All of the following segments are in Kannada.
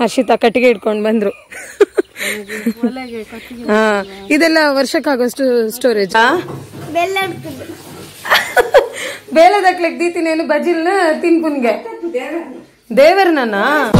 ಹರ್ಷಿತಾ ಕಟ್ಟಿಗೆ ಇಟ್ಕೊಂಡು ಬಂದ್ರು ಹಾ ಇದೆಲ್ಲ ವರ್ಷಕ್ಕಾಗೋಷ್ಟು ಸ್ಟೋರೇಜ್ ಬೆಲ್ಲ ಇಡ್ತಿದ್ರು ಬೇಲದಕ್ಲೆಗ್ ದೀತಿನೇನು ಬಜಿಲ್ನ ತಿನ್ಪುನ್ಗೆ ದೇವರನ್ನ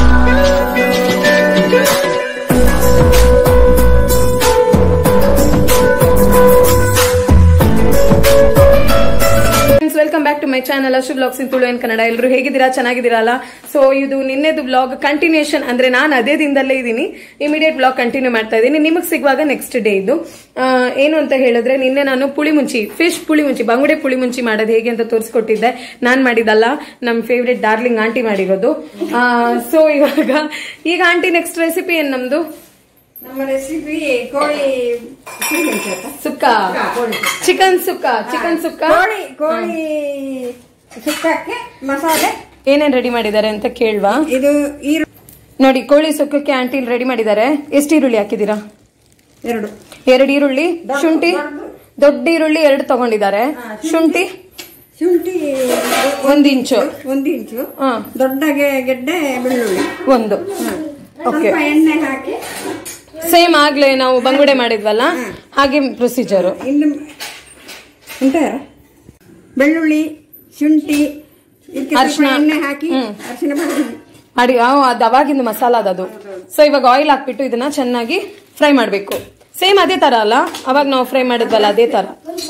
welcome back to my channel Ashu blogs in Tulu ಏನ್ ಕನ್ನಡ ಎಲ್ಲರೂ ಹೇಗಿದ್ದೀರಾ ಚೆನ್ನಾಗಿದ್ದೀರಲ್ಲ ಸೊ ಇದು ನಿನ್ನೆದು ಬ್ಲಾಗ್ ಕಂಟಿನ್ಯೂಷನ್ ಅಂದ್ರೆ ನಾನು ಅದೇ ದಿನದಲ್ಲೇ ಇದ್ದೀನಿ ಇಮಿಡಿಯೇಟ್ ಬ್ಲಾಗ್ ಕಂಟಿನ್ಯೂ ಮಾಡ್ತಾ ಇದ್ದೀನಿ ನಿಮಗೆ ಸಿಗುವಾಗ ನೆಕ್ಸ್ಟ್ ಡೇ ಇದು ಆ, ಏನು ಅಂತ ಹೇಳಿದ್ರೆ ನಿನ್ನೆ ನಾನು ಪುಳಿ ಮುಂಚಿ ಫಿಶ್ ಪುಳಿ ಮುಂಚಿ ಬಂಗುಡೆ ಪುಳಿ ಮುಂಚಿ ಮಾಡೋದು ಹೇಗೆ ಅಂತ ತೋರಿಸ್ಕೊಟ್ಟಿದ್ದೆ ನಾನ್ ಮಾಡಿದಲ್ಲ ನಮ್ ಫೇವ್ರೆಟ್ ಡಾರ್ಲಿಂಗ್ ಆಂಟಿ ಮಾಡಿರೋದು ಸೊ ಇವಾಗ ಈಗ ಆಂಟಿ ನೆಕ್ಸ್ಟ್ ರೆಸಿಪಿ ಏನ್ ನಮ್ದು ನಮ್ಮ ರೆಸಿಪಿ ಕೋಳಿ ಸುಕ್ಕ ಅಂತ. ಸುಕ್ಕ ಚಿಕನ್ ಸುಕ್ಕ ಚಿಕನ್ ಸುಕ್ಕ ಕೋಳಿ ಕೋಳಿ ಸುಕ್ಕಕ್ಕೆ ಮಸಾಲೆ ಏನೇನ್ ರೆಡಿ ಮಾಡಿದ್ದಾರೆ ಅಂತ ಕೇಳ್ವಾ ಇದು ಈರು ನೋಡಿ ಕೋಳಿ ಸುಕ್ಕಕ್ಕೆ ಆಂಟಿ ರೆಡಿ ಮಾಡಿದ್ದಾರೆ ಎಷ್ಟು ಈರುಳ್ಳಿ ಹಾಕಿದೀರಾ ಎರಡು ಎರಡು ಈರುಳ್ಳಿ ಶುಂಠಿ ದೊಡ್ಡ ಈರುಳ್ಳಿ ಎರಡು ತಗೊಂಡಿದ್ದಾರೆ ಶುಂಠಿ ಶುಂಠಿ ಒಂದ್ ಇಂಚು ಒಂದು ಇಂಚು ಹಾ ದೊಡ್ಡ ಗೆ- ಗೆಡ್ಡೆ ಬೆಳ್ಳುಳ್ಳಿ ಒಂದು ಓಕೆ ಸ್ವಲ್ಪ ಎಣ್ಣೆ ಹಾಕಿ ಸೇಮ್ ಆಗ್ಲೇ ನಾವು ಬಂಗುಡೆ ಮಾಡಿದ್ವಲ್ಲ ಹಾಗೆ ಪ್ರೊಸೀಜರ್ ಇನ್ನು ಉಂಟ ಬೆಳ್ಳುಳ್ಳಿ ಶುಂಠಿ ಇದಕ್ಕೆ ಸ್ವಲ್ಪ ಅರ್ಶಿನ. ಎಣ್ಣೆ ಹಾಕಿ ಹ್ಮ್. ಅರಿಶಿನ ಪುಡಿ ಅಡಿ ಆ, ಅದು ಅವಾಗಿಂದ ಮಸಾಲ ಅದದು ಸೊ ಇವಾಗ ಆಯಿಲ್ ಹಾಕ್ಬಿಟ್ಟು ಇದನ್ನ ಚೆನ್ನಾಗಿ ಫ್ರೈ ಮಾಡ್ಬೇಕು ಸೇಮ್ ಅದೇ ತರ ಅಲ್ಲ ಅವಾಗ ನಾವು ಫ್ರೈ ಮಾಡಿದ್ವಲ್ಲ ಅದೇ ತರ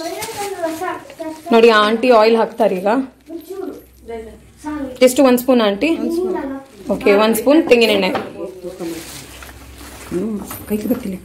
ನೋಡಿ ಆಂಟಿ ಆಯಿಲ್ ಹಾಕ್ತಾರೆ ಈಗ ಎಷ್ಟು ಒಂದ್ ಸ್ಪೂನ್ ಆಂಟಿ ಓಕೆ ಒಂದ್ ಸ್ಪೂನ್ ತೆಂಗಿನೆಣ್ಣೆ ಕೈಗೆ ಗೊತ್ತಿಲ್ಲ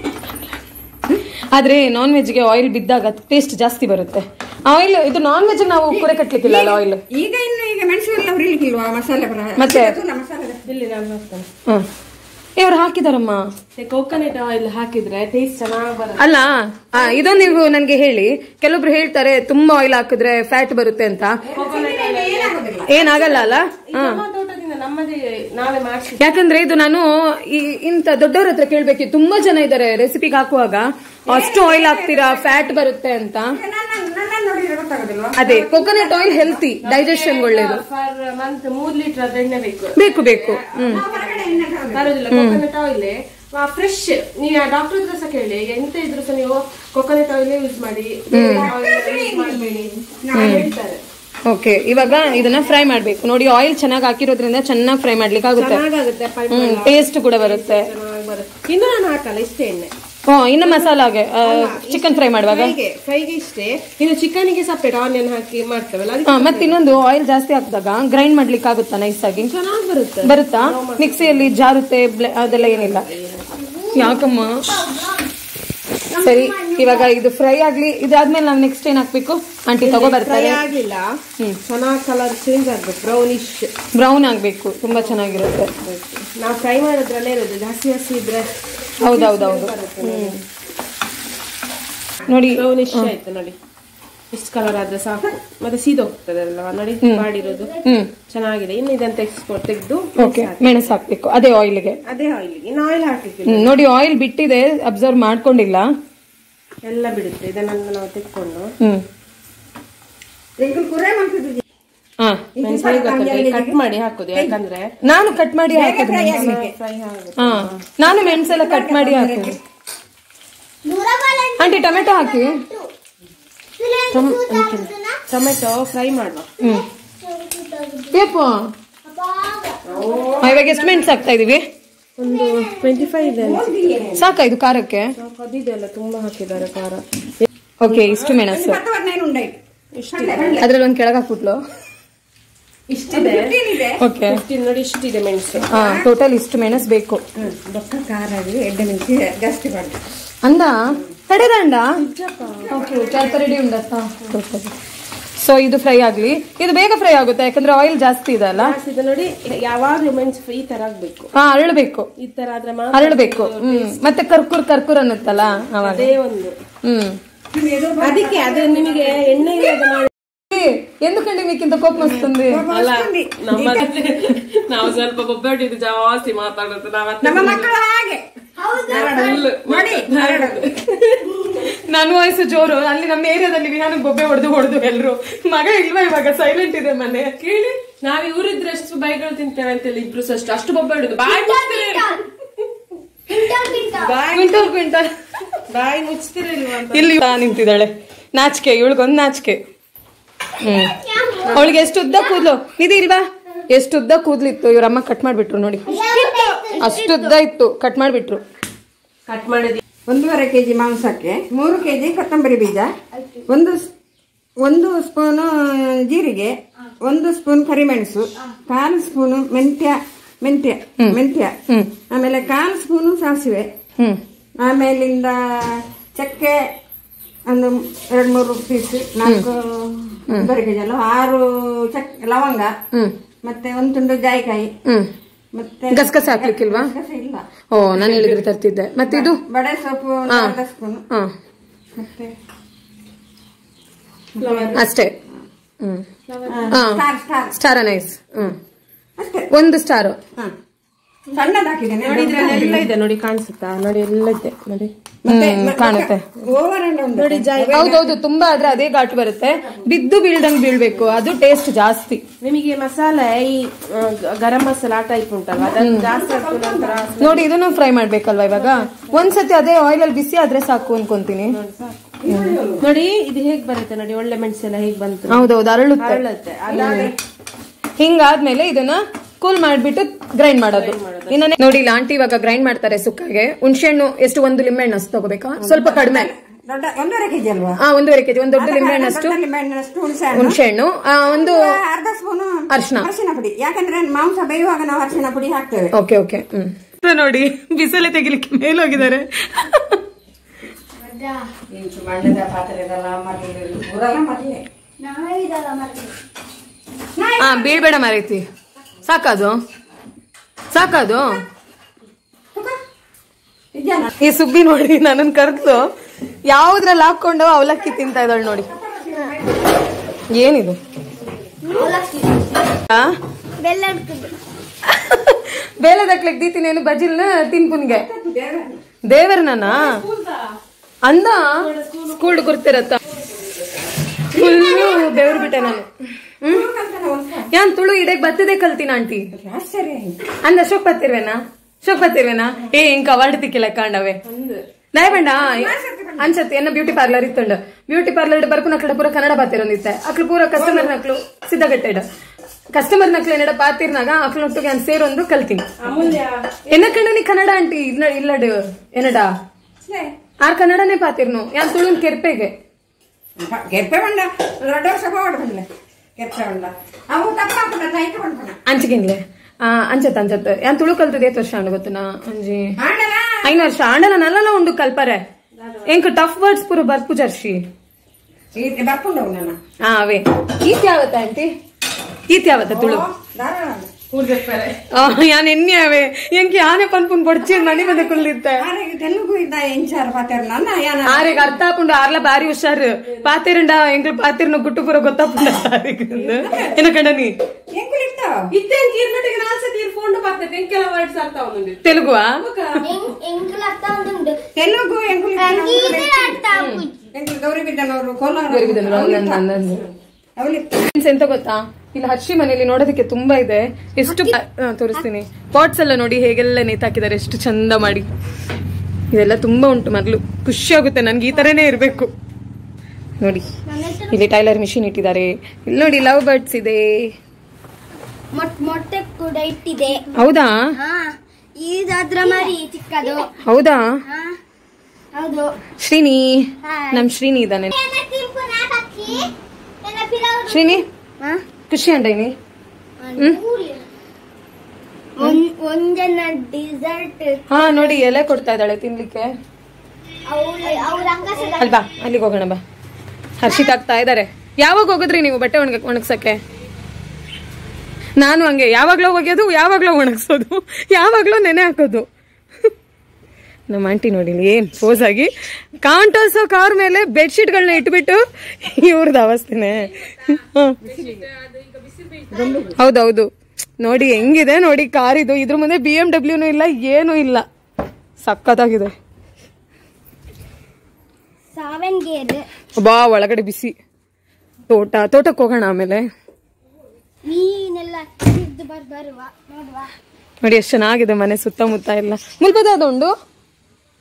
ಆದ್ರೆ ನಾನ್ ವೆಜ್ಗೆ ಆಯಿಲ್ ಬಿದ್ದಾಗ ಟೇಸ್ಟ್ ಜಾಸ್ತಿ ಬರುತ್ತೆ ಆಯಿಲ್ ಇದು ನಾನ್ ವೆಜ್ ನಾವು ಕುರೆ ಕಟ್ಲಿಕ್ಕಿಲ್ಲ ಅಲ್ಲ ಆಯಿಲ್ ಈಗ ಇನ್ನು ಈಗ ಮೆಣಸು ಎಲ್ಲ ಹುರಿಲಿಕ್ಕಿಲ್ವಾ ಮಸಾಲೆ ಬರ ಮತ್ತೆ? ಅದಲ್ಲ ಮಸಾಲೆ ಇಲ್ಲಿ ನಾನು ಹಾಕ್ತೇನೆ ಹ್ಮ್ ಇವ್ರು ಹಾಕಿದಾರಮ್ಮ ಕೋಕೋನಟ್ ಆಯಿಲ್ ಹಾಕಿದ್ರೆ ಟೇಸ್ಟ್ ಚೆನ್ನಾಗಿ ಬರುತ್ತೆ ಅಲ್ಲ ಆ, ಇದೊಂದು ನೀವು ನನ್ಗೆ ಹೇಳಿ ಕೆಲವೊಬ್ರು ಹೇಳ್ತಾರೆ ತುಂಬಾ ಆಯಿಲ್ ಹಾಕಿದ್ರೆ ಫ್ಯಾಟ್ ಬರುತ್ತೆ ಅಂತ ಏನಾಗಲ್ಲ ಅಲ್ಲ ಹಾ ನಮ್ಮ ತೋಟದಿಂದ ನಮ್ಮದೇ ನಾವೇ ಮಾಡಿಸಿ ಯಾಕಂದ್ರೆ ಇದು ನಾನು ಈ ಇಂತ ದೊಡ್ಡವ್ರ ಹತ್ರ ಕೇಳ್ಬೇಕು ತುಂಬಾ ಜನ ಇದಾರೆ ರೆಸಿಪಿಗೆ ಹಾಕುವಾಗ ಅಷ್ಟು ಆಯಿಲ್ ಹಾಕ್ತೀರಾ ಫ್ಯಾಟ್ ಬರುತ್ತೆ ಅಂತ ನನ್ನ ನೋಡಿದ್ರೆ ಗೊತ್ತಾಗೋದಿಲ್ವಾ ಅದೇ ಕೊಕೊನಟ್ ಆಯಿಲ್ ಹೆಲ್ತಿ ಡೈಜೆಷನ್ ಒಳ್ಳೇದು ಫರ್ ಮಂತ್ ಮೂರ್ ಲೀಟರ್ ಅದ ಎಣ್ಣೆ ಬೇಕು ಬೇಕು ಬೇಕು ಹ್ಮ್ ಹೊರಗಡೆ ಎಣ್ಣೆ ಹಾಕೋದು. ಬರೋದಿಲ್ಲ ಕೋಕೋನಟ್ ಆಯಿಲ್ ಫ್ರೆಶ್ ನೀವು ಡಾಕ್ಟರ್ ಹತ್ರ ಸಹ ಕೇಳಿ ಎಂತ ಇದ್ರು ಸಹ ನೀವು ಕೋಕೋನಟ್ ಆಯಿಲ್ ಯೂಸ್ ಮಾಡಿ ಯೂಸ್ ಮಾಡಬೇಡಿ ನಾವು ಹೇಳ್ತಾರೆ ಓಕೆ ಇವಾಗ ಇದನ್ನ ಫ್ರೈ ಮಾಡ್ಬೇಕು ನೋಡಿ ಆಯಿಲ್ ಚೆನ್ನಾಗಿ ಹಾಕಿರೋದ್ರಿಂದ ಚೆನ್ನಾಗಿ ಫ್ರೈ ಮಾಡ್ಲಿಕ್ಕೆ ಆಗುತ್ತೆ ಚೆನ್ನಾಗಾಗುತ್ತೆ pipe ಹ್ಮ್ ಟೇಸ್ಟ್ ಕೂಡ ಬರುತ್ತೆ ಚೆನ್ನಾಗಿ ಬರುತ್ತೆ ಇನ್ನು ನಾನು ಹಾಕಲ್ಲ ಇಷ್ಟೇ ಎಣ್ಣೆ ಹ್ಮ್ ಇನ್ನು ಮಸಾಲಾಗೆ ಚಿಕನ್ ಫ್ರೈ ಮಾಡುವಾಗ ಫ್ರೈಗೆ ಫ್ರೈಗೆ ಇಷ್ಟೇ ಇನ್ನು ಚಿಕನ್ಗೆ ಸಪ್ರೇಟ್ ಆನಿಯನ್ ಹಾಕಿ ಮಾಡ್ತೇವಲ್ಲ ಅದಕ್ಕೆ ಹಾ ಮತ್ತೆ ಇನ್ನೊಂದು ಆಯಿಲ್ ಜಾಸ್ತಿ ಹಾಕಿದಾಗ ಗ್ರೈಂಡ್ ಮಾಡ್ಲಿಕ್ಕೆ ಆಗುತ್ತಾ ನೈಸ್ ಆಗಿ ಚೆನ್ನಾಗಿ ಬರುತ್ತೆ ಬರುತ್ತಾ ಮಿಕ್ಸಿಯಲ್ಲಿ ಜಾರುತ್ತೆ ಬ್ಲೆ- ಅದೆಲ್ಲ ಏನಿಲ್ಲ ಯಾಕಮ್ಮ ಸರಿ ಇವಾಗ ಇದು ಫ್ರೈ ಆಗ್ಲಿ ಇದಾದ್ಮೇಲೆ ನಾವು ನೆಕ್ಸ್ಟ್ ಏನ್ ಹಾಕ್ಬೇಕು ಆಂಟಿ ತಗೋ ಫ್ರೈ ಬರ್ತಾರೆ ಆಗಿಲ್ಲ ಚೆನ್ನಾಗಿ ಕಲರ್ ಚೇಂಜ್ ಆಗ್ಬೇಕು ಬ್ರೌನಿಶ್ ಬ್ರೌನ್ ಆಗ್ಬೇಕು ತುಂಬಾ ಚೆನ್ನಾಗಿರುತ್ತೆ ನಾವು ಫ್ರೈ ಮಾಡೋದ್ರಲ್ಲೇ ಇರೋದು ಜಾಸ್ತಿ ಹಸಿ ಇದ್ರೆ ಹೌದೌದೌದು ಹ್ಮ್ ನೋಡಿ ಬ್ರೌನಿಶ್ ಆಯ್ತು ನೋಡಿ ಇಷ್ಟು ಕಲರ್ ಆದ್ರೆ ಸಾಕು ಮತ್ತೆ ಸೀದೋಗ್ತದೆ ಅಲ್ವಾ ನೋಡಿ ಮಾಡಿರೋದು ಹ್ಮ್ ಚೆನ್ನಾಗಿದೆ ಇನ್ನು ಇದನ್ನ ತೆಗೆಸ್ಕೊಂಡು ತೆಗೆದು ಓಕೆ ಮೆಣಸು ಹಾಕ್ಬೇಕು ಅದೇ ಆಯಿಲ್ಗೆ ಅದೇ ಆಯಿಲ್ ಇನ್ನು ಆಯಿಲ್ ಹಾಕ್ಲಿಕ್ಕೆ ಹ್ಮ್ ನೋಡಿ ಆಯಿಲ್ ಬಿಟ್ಟಿದೆ ಅಬ್ಸರ್ವ್ ಮಾಡ್ಕೊಂಡಿಲ್ಲ ಎಲ್ಲ ಬಿಡುತ್ತೆ ಇದನ್ನೆಲ್ಲ ನಾವು ತೆಕ್ಕೊಂಡು ಹ್ಮ್ ಎಂಕುಲ್ ಕುರೆ ಮಾಡ್ತಿದ್ವಿ ಹಾ ಮೆಣಸಿನ ಗೊತ್ತದೆ ಕಟ್ ಮಾಡಿ ಹಾಕೋದು ಯಾಕಂದ್ರೆ ನಾನು ಕಟ್ ಮಾಡಿ ಹಾಕೋದು ಮೆಣಸು. ಫ್ರೈ ಆಗುತ್ತೆ ಹಾ ನಾನು ಮೆಣಸೆಲ್ಲ ಕಟ್ ಮಾಡಿ ಹಾಕೋದು ದೂರ ಬಾಲ ಆಂಟಿ ಟೊಮೆಟೊ ಹಾಕಿ ಟೊಮೆಟೊ ಫ್ರೈ ಮಾಡುವ ಹ್ಮ್ ಯಪ್ಪ ಇವಾಗ ಎಷ್ಟು ಮೆಣಸು ಹಾಕ್ತಾ ಇದೀವಿ ಒಂದು ಟ್ವೆಂಟಿ ಫೈವ್ ಇದೆ ಸಾಕಾ ಇದು ಖಾರಕ್ಕೆ ಕದಿದೆಲ್ಲ ತುಂಬಾ ಹಾಕಿದ್ದಾರೆ ಖಾರ ಓಕೆ ಇಷ್ಟು ಮೆಣಸು ವಾತಾವರಣ ಏನು ಉಂಡಾಯ್ತು ಅದ್ರಲ್ಲಿ ಒಂದ್ ಕೆಳಗೆ ಹಾಕ್ಬಿಟ್ಲು ಇಷ್ಟಿದೆ ಏನಿದೆ ಓಕೆ ಇಷ್ಟಿದೆ ನೋಡಿ ಇಷ್ಟಿದೆ ಮೆಣಸು ಹಾ ಟೋಟಲ್ ಇಷ್ಟು ಮೆಣಸು ಬೇಕು ಬೊಕ್ಕ ಖಾರ ಆಗಿ ಎಡ್ಡೆ ಮೆಣಸಿ ಜಾಸ್ತಿ ಮಾಡಿ ಅಂದ ತಡೆದಂಡ ಓಕೆ ಚಾರ್ತ ರೆಡಿ ಉಂಡತ್ತ ಸೊ ಇದು ಫ್ರೈ ಆಗ್ಲಿ ಇದು ಬೇಗ ಫ್ರೈ ಆಗುತ್ತೆ ಯಾಕಂದ್ರೆ ಆಯಿಲ್ ಜಾಸ್ತಿ ಇದೆ ಅಲ್ಲ ಜಾಸ್ತಿ ಇದೆ ನೋಡಿ ಯಾವಾಗ್ಲೂ ಮೆಣಸು ಈ ತರ ಆಗ್ಬೇಕು ಹಾ ಅರಳಬೇಕು ಈ ತರ ಆದ್ರೆ ಮಾತ್ರ ಅರಳಬೇಕು ಹ್ಮ್ ಮತ್ತೆ ಕರ್ಕುರ್ ಕರ್ಕುರ್ ಅನ್ನುತ್ತಲ್ಲ ಅವಾಗ ಅದೇ ಒಂದು ಹ್ಮ್ ಅದಕ್ಕೆ ಅದು ನಿಮಗೆ ಎಣ್ಣೆ ಇಲ್ಲದ ಮಾಡಿ ఏ, ఎందుకండి మీకు ఇంత కోపం వస్తుంది ಅಲ್ಲ ನಮ್ಮ ನಾವು ಸ್ವಲ್ಪ ಒಬ್ಬಟ್ಟಿದ್ದು ಜಾಸ್ತಿ ಮಾತಾಡೋದು ನಮ್ಮ ನಾವ್ ಮಕ್ಕಳು ಹಾಗೆ ನೋಡಿ ನನ್ನ ವಯಸ್ಸು ಜೋರು ಅಲ್ಲಿ ನಮ್ಮ ಏರಿಯಾದಲ್ಲಿ ವಿಹಾನ ಬೊಬ್ಬೆ ಹೊಡೆದು ಹೊಡೆದು ಎಲ್ರು ಮಗ ಇಲ್ವಾ ಇವಾಗ ಸೈಲೆಂಟ್ ಇದೆ ಮನೆ ಕೇಳಿ ನಾವ್ ಇವ್ರಿದ್ರೆ ಎಷ್ಟು ಬೈಗಳು ತಿಂತೇವೆ ಅಂತೇಳಿ ಇಬ್ರು ಸಹ ಅಷ್ಟು ಅಷ್ಟು ಬೊಬ್ಬೆ ಹಿಡಿದು ಬಾಯಿ ಮುಚ್ತಾರೆ ಕ್ವಿಂಟಲ್ ಕ್ವಿಂಟಲ್ ಬಾಯಿ ಮುಚ್ತಿರಲ್ವಾ ಅಂತ ಇಲ್ಲಿ ಬಾ ನಿಂತಿದ್ದಾಳೆ ನಾಚಿಕೆ ಇವಳಿಗೊಂದು ನಾಚಿಕೆ ಹ್ಮ್ ಅವಳಿಗೆ ಎಷ್ಟು ಉದ್ದ ಕೂದ್ಲು ನಿಧಿ ಇಲ್ವಾ ಎಷ್ಟು ಉದ್ದ ಕೂದ್ಲಿತ್ತು ಇವ್ರಮ್ಮ ಕಟ್ ಮಾಡ್ಬಿಟ್ರು ನೋಡಿ ಅಷ್ಟು ಉದ್ದ ಇತ್ತು ಕಟ್ ಮಾಡ್ಬಿಟ್ರು ಕಟ್ ಮಾಡಿದ್ವಿ ಒಂದೂವರೆ ಕೆ ಜಿ ಮಾಂಸಕ್ಕೆ ಮೂರು ಕೆ ಜಿ ಕೊತ್ತಂಬರಿ ಬೀಜ ಒಂದು ಸ್- ಒಂದು ಸ್ಪೂನು ಜೀರಿಗೆ ಒಂದು ಸ್ಪೂನ್ ಕರಿಮೆಣಸು ಕಾಲು ಸ್ಪೂನು ಮೆಂತ್ಯ ಮೆಂತ್ಯ ಮೆಂತ್ಯ ಆಮೇಲೆ ಕಾಲು ಸ್ಪೂನು ಸಾಸಿವೆ ಹ್ಮ್ ಆಮೇಲಿಂದ ಚಕ್ಕೆ ಒಂದು ಎರಡು ಮೂರು ಪೀಸ್ ನಾಲ್ಕು ಒಂದೂವರೆ ಕೆ ಜಿ ಅಲ್ಲ ಆರು ಚಕ್ ಲವಂಗ ಹ್ಮ್ ಮತ್ತೆ ಒಂದು ತುಂಡು ಜಾಯಿಕಾಯಿ ಹ್ಮ್ ಮತ್ತೆ ಗಸಗಸೆ ಹಾಕ್ಲಿಕ್ಕಿಲ್ವಾ ಗಸಗಸೆ ಇಲ್ಲ ಓ ನಾನು ಹೇಳಿದ್ರೆ ತರ್ತಿದ್ದೆ ಮತ್ತೆ ಇದು ಬಡೆ ಸೊಪ್ಪು ಒಂದು ಅರ್ಧ ಸ್ಪೂನು ಹಾ ಮತ್ತೆ ಅಷ್ಟೇ ಹ್ಮ್ ಹಾ ಸ್ಟಾರ್ ಸ್ಟಾರ್ ಸ್ಟಾರ್ ನೈಸ್ ಹ್ಮ್ ಅಷ್ಟೇ ಒಂದು ಸ್ಟಾರ್ ಹ. ಸಣ್ಣದು ಹಾಕಿದ್ದೇನೆ ನೋಡಿ ಇದ್ರಲ್ಲೆಲ್ಲ ಇದೆ ನೋಡಿ ಕಾಣಿಸುತ್ತಾ ನೋಡಿ ಎಲ್ಲ ಇದೆ ನೋಡಿ ಮತ್ತೆ ಹ್ಮ್, ಕಾಣುತ್ತೆ ಓವರ್ ಅಂಡ್ ಒಂದು ನೋಡಿ ಜಾಯ್ ಹೌದೌದು ತುಂಬಾ ಆದ್ರೆ ಅದೇ ಘಾಟ್ ಬರುತ್ತೆ ಬಿದ್ದು ಬೀಳ್ದಂಗ್ ಬೀಳ್ಬೇಕು ಅದು ಟೇಸ್ಟ್ ಜಾಸ್ತಿ ನಿಮಗೆ ಮಸಾಲೆ ಈ ಆ, ಗ- ಗರಂ ಮಸಾಲ ಆ ಟೈಪ್ ಉಂಟಲ್ವಾ ಅದನ್ನು ಜಾಸ್ತಿ ಹಾಕಿದ ನಂತರ ನೋಡಿ ಇದನ್ನು ಫ್ರೈ ಮಾಡ್ಬೇಕಲ್ವಾ ಇವಾಗ ಒಂದ್ಸತಿ ಅದೇ ಆಯಿಲ್ ಅಲ್ಲಿ ಬಿಸಿ ಆದ್ರೆ ಸಾಕು ಅನ್ಕೊಂತೀನಿ ನೋಡಿ ಇದು ಹೇಗ್ ಬರುತ್ತೆ ನೋಡಿ ಒಳ್ಳೆ ಮೆಣಸೆಲ್ಲ ಹೇಗ್ ಬಂತು ಹೌದೌದು ಅರಳುತ್ತೆ ಅರಳುತ್ತೆ ಅದಾದ್ರೆ ಹಿಂಗಾದ್ಮೇಲೆ ಇದನ್ನ ಕೂಲ್ ಮಾಡ್ಬಿಟ್ಟು ಗ್ರೈಂಡ್ ಮಾಡೋದು ಇನ್ನ ನೋಡಿ ಇಲ್ಲಿ ಆಂಟಿ ಇವಾಗ ಗ್ರೈಂಡ್ ಮಾಡ್ತಾರೆ ಸುಕ್ಕಾಗೆ ಹುಣ್ಸೆಹಣ್ಣು ಎಷ್ಟು ಒಂದು ಲಿಂಬೆಹಣ್ಣು ಅಷ್ಟು ತಗೋಬೇಕಾ ಸ್ವಲ್ಪ ಕಡಿಮೆ ದೊಡ್ಡ ಒಂದೂವರೆ ಕೆಜಿ ಅಲ್ವಾ ಆ ಒಂದೂವರೆ ಕೆಜಿ ಒಂದು ದೊಡ್ಡ ಲಿಂಬೆಹಣ್ಣಷ್ಟು ದೊಡ್ಡ ಲಿಂಬೆಹಣ್ಣಷ್ಟು ಹುಣಸೆ ಹಣ್ಣು. ಹುಣ್ಸೆಹಣ್ಣು ಆ, ಒಂದು ಅರ್ಧ ಸ್ಪೂನು ಅರ್ಶಿನ. ಅರಿಶಿನ ಪುಡಿ ಯಾಕಂದ್ರೆ ಮಾಂಸ ಬೇಯುವಾಗ ನಾವು ಅರಿಶಿನ ಪುಡಿ ಹಾಕ್ತೇವೆ ಓಕೆ ಓಕೆ ಹ್ಮ್ ನೋಡಿ ಬಿಸಿಲೆ ತೆಗಿಲಿಕ್ಕೆ ಮೇಲೋಗಿದ್ದಾರೆ ಇಂಚು ಮಣ್ಣದ ಪಾತ್ರೆ ಇದೆಲ್ಲ ಮರಳಿ ಊರೆಲ್ಲ ಮರಳಿ ನಾವಿದಲ್ಲ ಮರ್ರಿ ಹಾ ಬೀಳ್ಬೇಡ ಮಾರೈತಿ ಸಾಕದು ಸಾಕದು ಇದೆಯಲ್ಲ ಈ ಸುಬ್ಬಿ ನೋಡಿ ನನ್ನನ್ ಕರೆದು ಯಾವ್ದ್ರಲ್ಲಿ ಹಾಕೊಂಡು ಅವಲಕ್ಕಿ ತಿಂತಾ ಇದ್ದಾಳೆ ನೋಡಿ ಏನಿದು ಅವಲಕ್ಕಿ ಆ? ಬೆಲ್ಲ ಇಡ್ತಿದ್ದೆ ಬೇಲೆ ದಕ್ಲಿಕ್ ದೀತಿನೇನು ಬಜಿಲ್ನ ತಿನ್ಪುನ್ಗೆ ದೇವರನ ಅಂದ ಸ್ಕೂಲ್ ಗುರ್ತಿರತ್ತ ಫುಲ್ಲು ದೇವ್ರ ಬಿಟ್ಟೆ ನಾನು ಹ್ಮ್ ಯಾನ್ ತುಳು ಇಡಕ್ ಬತ್ತದೇ ಕಲ್ತೀನ ಆಂಟಿ ಆಶ್ಚರ್ಯ ಅಂದ ಶೋಕ್ ಬತ್ತಿರ್ವೇನಾ ಶೋಕ್ ಬತ್ತಿರ್ವೇನಾ ಏ ಇಂಕ ಅವಾರ್ಡ್ ತಿಕ್ಕಿಲ್ಲ ಕಾಂಡವೆ ದಯಬೇಡ ಅನ್ಸತ್ತೆ ಎನ್ನ ಬ್ಯೂಟಿ ಪಾರ್ಲರ್ ಇತ್ತಂಡು ಬ್ಯೂಟಿ ಪಾರ್ಲರ್ ಬರ್ಪುನ ಕಡೆ ಪೂರ ಕನ್ನಡ ಬಾತಿರೊಂದಿತ್ತೆ ಅಕ್ಲು ಪೂರ ಕಸ್ಟಮರ್ ನಕ್ಲು ಸಿದ್ಧಗಟ್ಟೆಡ್ ಕಸ್ಟಮರ್ ನಕ್ಲು ಏನಡ ಪಾತಿರ್ನಾಗ ಅಕ್ಲು ಒಟ್ಟಿಗೆ ನಾನು ಸೇರೊಂದು ಕಲ್ತೀನಿ ಅಮೂಲ್ಯ ಎನ್ನ ಕಂಡ ನೀ ಕನ್ನಡ ಆಂಟಿ ಇಲ್ಲ ಇಲ್ಲಡು ಏನಡ ಆರ್ ಕನ್ನಡನೇ ಪಾತಿರ್ನು ಯಾನ್ ತುಳುನ್ ಕೆರ್ಪೆಗೆ ಕೆಪ್ಪೆ ಬಂಡ ದೊಡ್ಡ ಸಭಾ ಹೊಡ್ಕೊಂಡ್ಲೆ ಕೆಪ್ಪೆ ಬಂಡ ಅವು ತಪ್ಪ ಹಾಕೊಂಡ ನೈಟ್ ಬಂದ್ಕೊಂಡ ಅಂಚಿಗಿನ್ಲೆ ಆ ಅಂಚತ್ ಅಂಚತ್ ಯಾನ್ ತುಳು ಕಲ್ತದ ಏತ್ ವರ್ಷ ಅಂಡ್ ಗೊತ್ತುನಾ ಅಂಜಿ ಆಂಡಲ ಐನು ವರ್ಷ ಆಂಡಲ ನಲ್ಲನ ಉಂಡು ಕಲ್ಪರೆ ಎಂಕ್ ಟಫ್ ವರ್ಡ್ಸ್ ಪೂರ ಬರ್ಪು ಜರ್ಷಿ ಈ ಬರ್ಕೊಂಡವು ನನ್ನ ಆ ಅವೇ ಈತ್ ಯಾವತ್ತ ಆಂಟಿ ಈತ್ ಯಾವತ್ತ ತುಳು ಧಾರಾಳ ಆ, ಯಾನ್ ಎಣ್ಣೆ ಅವೇ ಎಂಕಿ ಆನೆ ಪನ್ಪುನ್ ಬಡ್ಚಿ ನನಿ ಬಂದ ಕುಳ್ಳಿತ್ತೆ ಆರೆಗೆ ತೆಲುಗು ಇದ್ದ ಎಂಚಾರು ಪಾತೇರು ನನ್ನ ಯಾನ ಆರೆಗ್ ಅರ್ಥ ಆಪುಂಡು ಆರ್ಲ ಬಾರಿ ಹುಷಾರು ಪಾತಿರಂಡ ಎಂಕ್ಲು ಪಾತಿರ್ನ ಗುಟ್ಟು ಪೂರ ಗೊತ್ತಾಪುಂಡ ಆರೆಗಂದು ಏನ ಕಂಡ ನೀ ಎಂಕುಲ್ ಇರ್ತಾವ ಇತ್ತೇನ್ ತೀರ್ನಟಿಗೆ ನಾಲ್ಸ ತೀರ್ಕೊಂಡು ಬರ್ತದೆ ಎಂಕೆಲ್ಲ ವರ್ಡ್ಸ್ ಆಗ್ತಾವ ಮುಂದೆ ತೆಲುಗುವಾ ಎಂಕುಲ್ ಅರ್ಥ ಉಂಟು ತೆಲುಗು ಎಂಕುಲ್ ಅಂಗೀತೆ ಅರ್ಥ ಆಗುದು ಎಂಕುಲ್ ಗೌರಿ ಬಿದ್ದನವರು ಕೋಲಾರ ಗೌರಿಬಿದನೂರು, ಹೌದು, ನಂದು, ನಂದು. ಅವಳಿತ್ತು Friends, ಎಂತ ಗೊತ್ತಾ ಇಲ್ಲಿ ಹರ್ಷಿ ಮನೆಯಲ್ಲಿ ನೋಡೋದಕ್ಕೆ ತುಂಬಾ ಇದೆ ಎಷ್ಟು ಆ, ತೋರಿಸ್ತೀನಿ ಪಾಟ್ಸ್ ಎಲ್ಲ ನೋಡಿ ಹೇಗೆಲ್ಲ ನೇತಾಕಿದ್ದಾರೆ ಎಷ್ಟು ಚಂದ ಮಾಡಿ ಇದೆಲ್ಲ ತುಂಬಾ ಉಂಟು ಮೊದಲು ಖುಷಿ ಆಗುತ್ತೆ ನನ್ಗೆ ಈ ತರನೇ ಇರ್ಬೇಕು ನೋಡಿ ಇಲ್ಲಿ ಟೈಲರ್ ಮಿಷಿನ್ ಇಟ್ಟಿದ್ದಾರೆ ಇಲ್ಲಿ ನೋಡಿ ಲವ್ ಬರ್ಡ್ಸ್ ಇದೆ ಮೊಟ್ ಮೊಟ್ಟೆ ಕೂಡ ಇಟ್ಟಿದೆ ಹೌದಾ ಹಾ ಇದಾದ್ರ ಮರಿ ಚಿಕ್ಕದು ಹೌದಾ ಹಾ ಹೌದು ಶ್ರೀನಿ ಹಾಯ್. ನಮ್ ಶ್ರೀನಿ ಇದ್ದಾನೆ ನನ್ನ ತಿಂಪು ನಾ ಹಾಕಿ ನನ್ನ ಪಿಲವರು ಶ್ರೀನಿ ಹಾ ಖುಷಿ ಅಂಡೈನಿ ಒಂಜನ ಡಿಸರ್ಟ್ ಹಾ ನೋಡಿ ಎಲೆ ಕೊಡ್ತಾ ಇದ್ದಾಳೆ ತಿನ್ಲಿಕ್ಕೆ ಅವ್ರ ಅಂಗಸದ ಅಲ್ವಾ ಅಲ್ಲಿಗೆ ಹೋಗೋಣ ಬಾ ಹರ್ಷಿತ್ ಆಗ್ತಾ ಇದ್ದಾರೆ ಯಾವಾಗ ಹೋಗಿದ್ರಿ ನೀವು ಬಟ್ಟೆ ಒಣಗ ಒಣಗ್ಸಕ್ಕೆ ನಾನು ಹಂಗೆ ಯಾವಾಗ್ಲೋ ಒಗೆಯೋದು ಯಾವಾಗ್ಲೋ ಒಣಗ್ಸೋದು ಯಾವಾಗ್ಲೋ ನೆನೆ ಹಾಕೋದು ನಮ್ಮ ಆಂಟಿ ನೋಡಿ ಇಲ್ಲಿ ಏನ್ ಪೋಸ್ ಆಗಿ ಕಾಂಟೋಸೋ ಕಾರ್ ಮೇಲೆ ಬೆಡ್ಶೀಟ್ಗಳನ್ನ ಇಟ್ಬಿಟ್ಟು ಇವ್ರದ್ದು ಅವಸ್ಥೆನೆ ಹ್ಮ್. ಹೌದೌದು ನೋಡಿ ಹೆಂಗಿದೆ ನೋಡಿ ಕಾರ್ ಇದು ಇದ್ರ ಮುಂದೆ ಬಿ ಎಂ ಡಬ್ಲ್ಯೂನು ಇಲ್ಲ ಏನೂ ಇಲ್ಲ ಸಖತ್ತಾಗಿದೆ ಸಾವೆನ್ ಗೇರ್ ಬಾ ಒಳಗಡೆ ಬಿಸಿ ತೋಟ ತೋಟಕ್ಕೆ ಹೋಗೋಣ ಆಮೇಲೆ ಮೀನೆಲ್ಲ ಹಿಡ್ದು ಬರ್ ಬರುವ ನೋಡುವ ನೋಡಿ ಎಷ್ಟು ಚೆನ್ನಾಗಿದೆ ಮನೆ ಸುತ್ತಮುತ್ತ ಎಲ್ಲ ಮುಲ್ಪದ ಅದು ಉಂಡು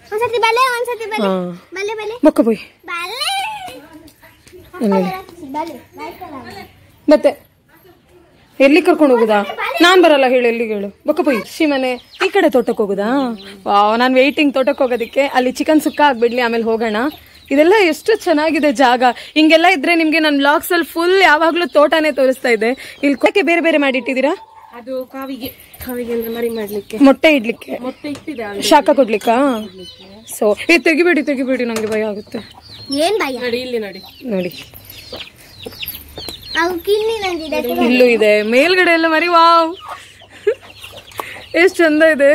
ಒಂದ್ಸತಿ ಬಲೆ ಒಂದ್ಸತಿ ಬಲೆ ಹಾ ಬಲೆ ಬಲೆ ಬೊಕ್ಕ ಪೋಯ್ ಬಲೆ ಇಲ್ಲ ಬಲೆ ಬಲೆ ಮತ್ತೆ ಎಲ್ಲಿ ಕರ್ಕೊಂಡು ಹೋಗುದಾ ನಾನ್ ಬರಲ್ಲ ಹೇಳು ಎಲ್ಲಿಗೆ ಹೇಳು ಬೊಕ್ಕ ಪೋಯ್ ಶಿಮನೆ ಈ ಕಡೆ ತೋಟಕ್ಕೆ ಹೋಗುದಾ ವಾವ್ ನಾನು ವೇಟಿಂಗ್ ತೋಟಕ್ಕೆ ಹೋಗೋದಕ್ಕೆ ಅಲ್ಲಿ ಚಿಕನ್ ಸುಕ್ಕ ಆಗ್ಬಿಡ್ಲಿ ಆಮೇಲೆ ಹೋಗೋಣ ಇದೆಲ್ಲ ಎಷ್ಟು ಚೆನ್ನಾಗಿದೆ ಜಾಗ ಹಿಂಗೆಲ್ಲ ಇದ್ರೆ ನಿಮ್ಗೆ ನನ್ನ ಬ್ಲಾಗ್ಸ್ ಅಲ್ಲಿ ಫುಲ್ ಯಾವಾಗ್ಲೂ ತೋಟನೇ ತೋರಿಸ್ತಾ ಇದೆ ಇಲ್ಲಿ ಕೊಕ್ಕೆ ಬೇರೆ ಬೇರೆ ಮಾಡಿಟ್ಟಿದ್ದೀರಾ ಅದು ಕಾವಿಗೆ ಕಾವಿಗೆ ಅಂದ್ರೆ ಮರಿ ಮಾಡ್ಲಿಕ್ಕೆ ಮೊಟ್ಟೆ ಇಡ್ಲಿಕ್ಕೆ ಮೊಟ್ಟೆ ಇಟ್ಟಿದೆ ಅಲ್ಲಿ. ಶಾಖ ಕೊಡ್ಲಿಕ್ಕಾ ಸೊ ಏ ತೆಗಿಬೇಡಿ ತೆಗಿಬೇಡಿ ನಂಗೆ ಭಯ ಆಗುತ್ತೆ ಏನ್ ಭಯ ನೋಡಿ ಇಲ್ಲಿ ನೋಡಿ ನೋಡಿ ಅವು ಕಿನ್ನಿ ನಂದಿದೆ ಇಲ್ಲೂ ಇದೆ ಮೇಲ್ಗಡೆ ಎಲ್ಲ ಮರಿ ವಾವ್ ಎಷ್ಟು ಚಂದ ಇದೆ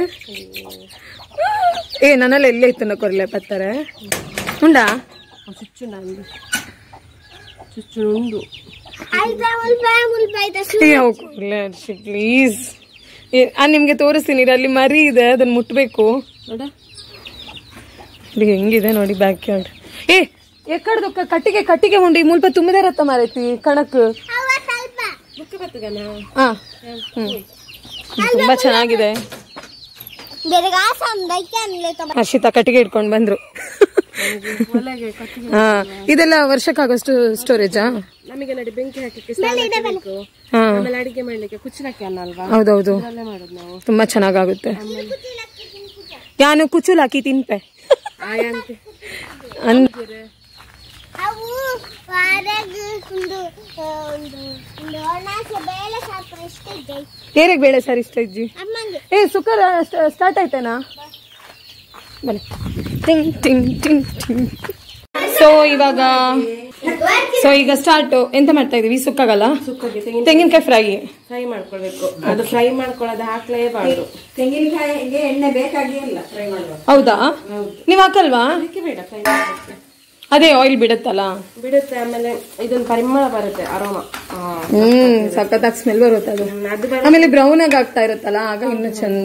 ಏ ನನ್ನಲ್ಲಿ ಎಲ್ಲೇ ಇತ್ತು ಕೊರ್ಲೆ ಪತ್ತಾರೆ ಉಂಡಾ ಚುಚ್ಚು ನಂದು ಚುಚ್ಚು ಉಂಡು ಆಯ್ತಾ ಮುಲ್ಪ ಮುಲ್ಪ ಆಯ್ತಾ ಶು ಪ್ಲೀಸ್ ನಿಮ್ಗೆ ತೋರಿಸ್ತೀನಿ ಇರು, ಅಲ್ಲಿ ಮರಿ ಇದೆ ಅದನ್ನ ಮುಟ್ಬೇಕು ನೋಡ ಇಲ್ಲಿ ಹೆಂಗಿದೆ ನೋಡಿ ಬ್ಯಾಕ್ ಯಾರ್ಡ್ ಏ ಎಕ್ಕಡ್ದು ಕ- ಕಟ್ಟಿಗೆ ಕಟ್ಟಿಗೆ ಉಂಡು ಈ ಮುಲ್ಪ ತುಂಬದೇ ರತ್ತ ಮಾರೈತಿ ಕಣಕ್ ಅವ ಸ್ವಲ್ಪ ಬುಕ್ಕ ಬತ್ತಗನ ಹಾ ಹ್ಮ್ ತುಂಬಾ ಚೆನ್ನಾಗಿದೆ ಬೇರೆ ಗಾಸ ದೈಕೆ ಅನ್ಲೆ ತಮ್ಮ ಹರ್ಷಿತಾ ಕಟ್ಟಿಗೆ ಇಟ್ಕೊಂಡು ಬಂದ್ರು ಒಲೆಗೆ ಕಟ್ಟಿಗೆ ಹಾ ಇದೆಲ್ಲ ವರ್ಷಕ್ಕಾಗೋಷ್ಟು ಸ್ಟೋರೇಜಾ ನಮಗೆ ನೋಡಿ ಬೆಂಕಿ ಹಾಕಕ್ಕೆ ಸ್ನಾನ ಬೇಕು ಹಾ ಆಮೇಲೆ ಅಡಿಗೆ ಮಾಡ್ಲಿಕ್ಕೆ ಕುಚ್ಚಲಕ್ಕಿ ಅನ್ನ ಅಲ್ವಾ ಹೌದೌದು ಅಲ್ಲೇ ಮಾಡೋದು ನಾವು ತುಂಬಾ ಚೆನ್ನಾಗಾಗುತ್ತೆ ಯಾನು ಕುಚುಲ್ ಹಾಕಿ ತಿನ್ಪೆ ಆಯ ಅಂತೆ ಅನ್ ಅವು ಹೊರಗೆ ಒಂದು ಒಂದು ಒಂದು ಒಣಾಸೆ ಬೇಳೆ ಸ್ವಲ್ಪ ಇಷ್ಟ ಇದೆ ಏರಿಗೆ ಬೇಳೆ ಸರ್ ಇಷ್ಟ ಇಜ್ಜಿ ಅಮ್ಮಂಗೆ ಏ ಸುಕರ್ ಸ್ಟಾರ್ಟ್ ಆಯ್ತೇನಾ ಬನ್ನಿ ಟಿಂಗ್ ಟಿಂಗ್ ಟಿಂಗ್ ಟಿಂಗ್ ಸೊ ಇವಾಗ ಸೊ ಈಗ ಸ್ಟಾರ್ಟ್ ಎಂತ ಮಾಡ್ತಾ ಇದೀವಿ ಸುಕ್ಕಾಗಲ್ಲ ಸುಕ್ಕಗೆ ತೆಂಗಿನ ತೆಂಗಿನಕಾಯಿ ಫ್ರೈ ಫ್ರೈ ಮಾಡ್ಕೊಳ್ಬೇಕು ಅದು ಫ್ರೈ ಮಾಡ್ಕೊಳ್ಳೋದು ಹಾಕ್ಲೇಬಾರ್ದು ತೆಂಗಿನಕಾಯಿಗೆ ಎಣ್ಣೆ ಬೇಕಾಗಿ ಇಲ್ಲ ಫ್ರೈ ಮಾಡುವ ಹೌದಾ ನೀವ್ ಹಾಕಲ್ವಾ ಅದಕ್ಕೆ ಬೇಡ ಫ್ರೈ ಮಾಡಕ್ಕೆ ಅದೇ ಆಯಿಲ್ ಬಿಡುತ್ತಲ್ಲ ಬಿಡುತ್ತೆ ಆಮೇಲೆ ಇದೊಂದು ಪರಿಮಳ ಬರುತ್ತೆ ಅರೋಮ ಹ್ಮ್ ಸಖತ್ತಾಗಿ ಸ್ಮೆಲ್ ಬರುತ್ತೆ ಅದು ಅದು ಬೇಡ ಆಮೇಲೆ ಬ್ರೌನ್ ಆಗಿ ಆಗ್ತಾ ಇರುತ್ತಲ್ಲ ಆಗ ಇನ್ನು ಚಂದ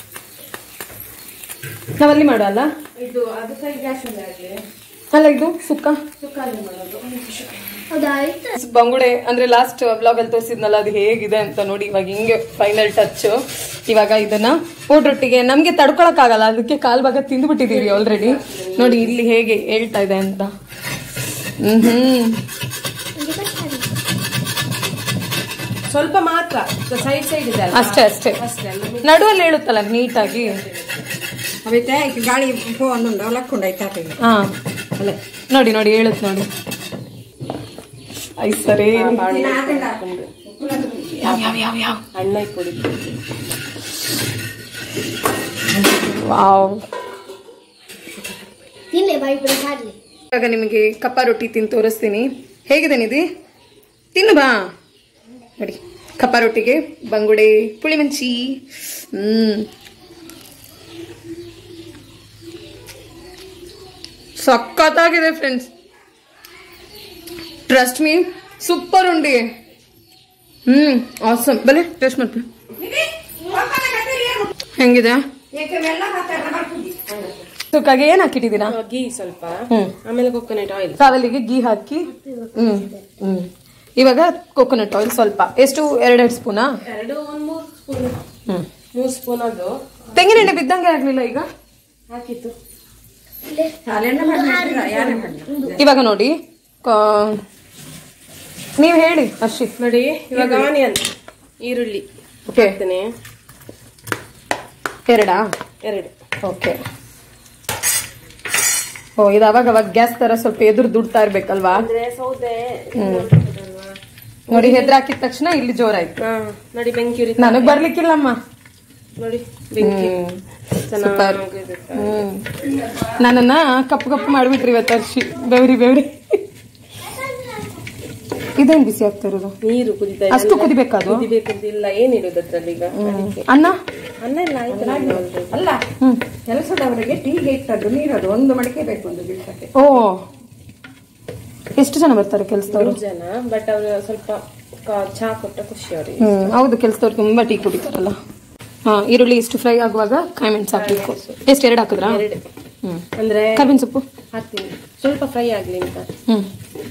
ನಾವಲ್ಲಿ ಮಾಡಲ್ಲ ಇದು ಅದು ಫ್ರೈ ಗ್ಯಾಸ್ ಮೇಲೆ ಆಗಲಿ ಅಲ್ಲ ಇದು ಸುಕ್ಕ ಹೌದಾಯ್ತು ಬಂಗುಡೆ ಅಂದ್ರೆ ಲಾಸ್ಟ್ ಬ್ಲಾಗ್ ಅಲ್ಲಿ ತೋರಿಸಿದ್ನಲ್ಲ ಅದು ಹೇಗಿದೆ ಅಂತ ನೋಡಿ ಇವಾಗ ಹಿಂಗೆ ಫೈನಲ್ ಟಚ್ ಇವಾಗ ಇದನ್ನ ಊಟೊಟ್ಟಿಗೆ ನಮ್ಗೆ ತಡ್ಕೊಳಕ್ ಆಗಲ್ಲ ಅದಕ್ಕೆ ಕಾಲ್ ಭಾಗ ತಿಂದ್ಬಿಟ್ಟಿದೀವಿ ಆಲ್ರೆಡಿ ನೋಡಿ ಇಲ್ಲಿ ಹೇಗೆ ಹೇಳ್ತಾ ಇದೆ ಅಂತ ಹ್ಮ್ ಹ್ಮ್ ಸ್ವಲ್ಪ ಮಾತ್ರ ಸೈಡ್ ಸೈಡ್ ಇದೆ ಅಲ್ವಾ? ಅಷ್ಟೇ ಅಷ್ಟೇ ಅಷ್ಟೇ ಅಲ್ಲ ನಡುವಲ್ಲಿ ಹೇಳುತ್ತಲ್ಲ ನೀಟಾಗಿ ಅವೈತೆ ಗಾಳಿ ಫೋನ್ ಉಂಡು ಲಕ್ಕೊಂಡು ಆಯ್ತು ಹಾ ಅಲ್ಲ ನೋಡಿ ನೋಡಿ ಹೇಳುತ್ತೆ ನೋಡಿ ಐ ಸರಿ ಯಾವ ಯಾವ ಯಾವ ಯಾವ ಅಣ್ಣ ಕೊಡಿ ವಾವ್ ತಿನ್ನೆ ಬಾಯಿ ಬಿಡ ಸಾರ್ಲಿ ಇವಾಗ ನಿಮಗೆ ಕಪ್ಪ ರೊಟ್ಟಿ ತಿಂದು ತೋರಿಸ್ತೀನಿ ಹೇಗಿದೆ ನಿಧಿ ತಿನ್ನು ಬಾ ನೋಡಿ ಕಪ್ಪ ರೊಟ್ಟಿಗೆ ಬಂಗುಡೆ ಪುಳಿಮಂಚಿ ಹ್ಮ್ ಸಖತ್ತಾಗಿದೆ ಫ್ರೆಂಡ್ಸ್ ಟ್ರಸ್ಟ್ ಮೀ ಸೂಪರ್ ಉಂಡಿ ಹ್ಮ್ ಆಸಮ್ ಬಲೆ ಟೇಸ್ಟ್ ಮಾಡ್ತೀನಿ ಹೆಂಗಿದೆ ಸುಕ್ಕಾಗೆ ಏನ್ ಹಾಕಿಟ್ಟಿದ್ದೀರಾ ಗೀ ಸ್ವಲ್ಪ ಹ್ಮ್ ಆಮೇಲೆ ಕೊಕೊನಟ್ ಆಯಿಲ್ ಕಾವಲಿಗೆ ಗೀ ಹಾಕಿ ಹ್ಮ್ ಹ್ಮ್ ಇವಾಗ ಕೋಕೋನಟ್ ಆಯಿಲ್ ಸ್ವಲ್ಪ ಎಷ್ಟು ಎರಡೆರಡು ಸ್ಪೂನಾ ಎರಡು ಒಂದ್ ಮೂರ್ ಸ್ಪೂನ್ ಹ್ಮ್ ಮೂರ್ ಸ್ಪೂನ್ ಅದು ತೆಂಗಿನ ಎಣ್ಣೆ ಬಿದ್ದಂಗೆ ಆಗ್ಲಿಲ್ಲ ಈಗ ಹಾಕಿತ್ತು ಹಾಲೆಣ್ಣೆ ಮಾಡಿ ಯಾರೇ ಮಾಡಿ ಇವಾಗ ನೋಡಿ ಕ- ನೀವ್ ಹೇಳಿ ಹರ್ಷಿ ನೋಡಿ ಇವಾಗ ಆನಿಯನ್ ಈರುಳ್ಳಿ ಓಕೆ ಹಾಕ್ತೇನೆ ಎರಡಾ ಎರಡು ಓಕೆ ಓ ಇದು ಅವಾಗ ಅವಾಗ ಗ್ಯಾಸ್ ತರ ಸ್ವಲ್ಪ ಎದುರು ದುಡ್ತಾ ಇರ್ಬೇಕಲ್ವಾ ಅಂದ್ರೆ ಸೌದೆ ನೋಡಿ ಹೆದ್ರ ಹಾಕಿದ ತಕ್ಷಣ ಇಲ್ಲಿ ಜೋರಾಯ್ತು ಹಾ ನೋಡಿ ಬೆಂಕಿ ಉರಿ ನನಗ್ ಬರ್ಲಿಕ್ಕಿಲ್ಲಮ್ಮ ನೋಡಿ ಬೆಂಕಿ ಹ್ಮ್ ಸೂಪರ್ ಚೆನ್ನಾಗಿದೆ ಹ್ಮ್ ನನ್ನನ್ನ ಕಪ್ಪು ಕಪ್ಪು ಮಾಡ್ಬಿಟ್ರಿ ಇವತ್ತು ಹರ್ಷಿ ಬೆವ್ರಿ ಬೆವ್ರಿ ಇದೇನ್ ಬಿಸಿ ಆಗ್ತಾ ಇರೋದು ನೀರು ಕುದಿತಾ ಇದೆ ಅಷ್ಟು ಕುದಿಬೇಕಾದು ಕುದಿಬೇಕಂತಿಲ್ಲ ಏನಿರೋದು ಅದ್ರಲ್ಲಿ ಈಗ ಅದಕ್ಕೆ. ಅನ್ನ ಅನ್ನ ಎಲ್ಲ ಆಯ್ತು already. ಅಲ್ಲ ಹ್ಮ್ ಕೆಲಸದವರಿಗೆ ಟೀಗೆ ಇಟ್ಟದ್ದು ನೀರದು ಒಂದು ಮಡಿಕೆ ಬೇಕು ಒಂದು ದಿವಸಕ್ಕೆ ಓ ಎಷ್ಟು ಜನ ಬರ್ತಾರೆ ಕೆಲಸದವರು ಮೂರ್ ಜನ ಬಟ್ ಅವ್ರು ಸ್ವಲ್ಪ ಕ- ಚಹಾ ಕೊಟ್ಟ ಖುಷಿ ಅವ್ರಿಗೆ ಹ್ಮ್ ಹೌದು ಕೆಲಸದವ್ರು ತುಂಬಾ ಟೀ ಕುಡಿತಾರಲ್ಲ ಹಾ ಈರುಳ್ಳಿ ಇಷ್ಟು ಫ್ರೈ ಆಗುವಾಗ ಕಾಯಿ ಮೆಣಸು ಹಾಕ್ಬೇಕು ಎಷ್ಟು ಎರಡು ಹಾಕಿದ್ರಾ ಎರಡು ಹ್ಮ್ ಅಂದ್ರೆ ಕರ್ಬೇವಿನ ಸೊಪ್ಪು ಹಾಕ್ತೀನಿ ಸ್ವಲ್ಪ ಫ್ರೈ ಆಗ್ಲಿ ಅಂತ ಹ್ಮ್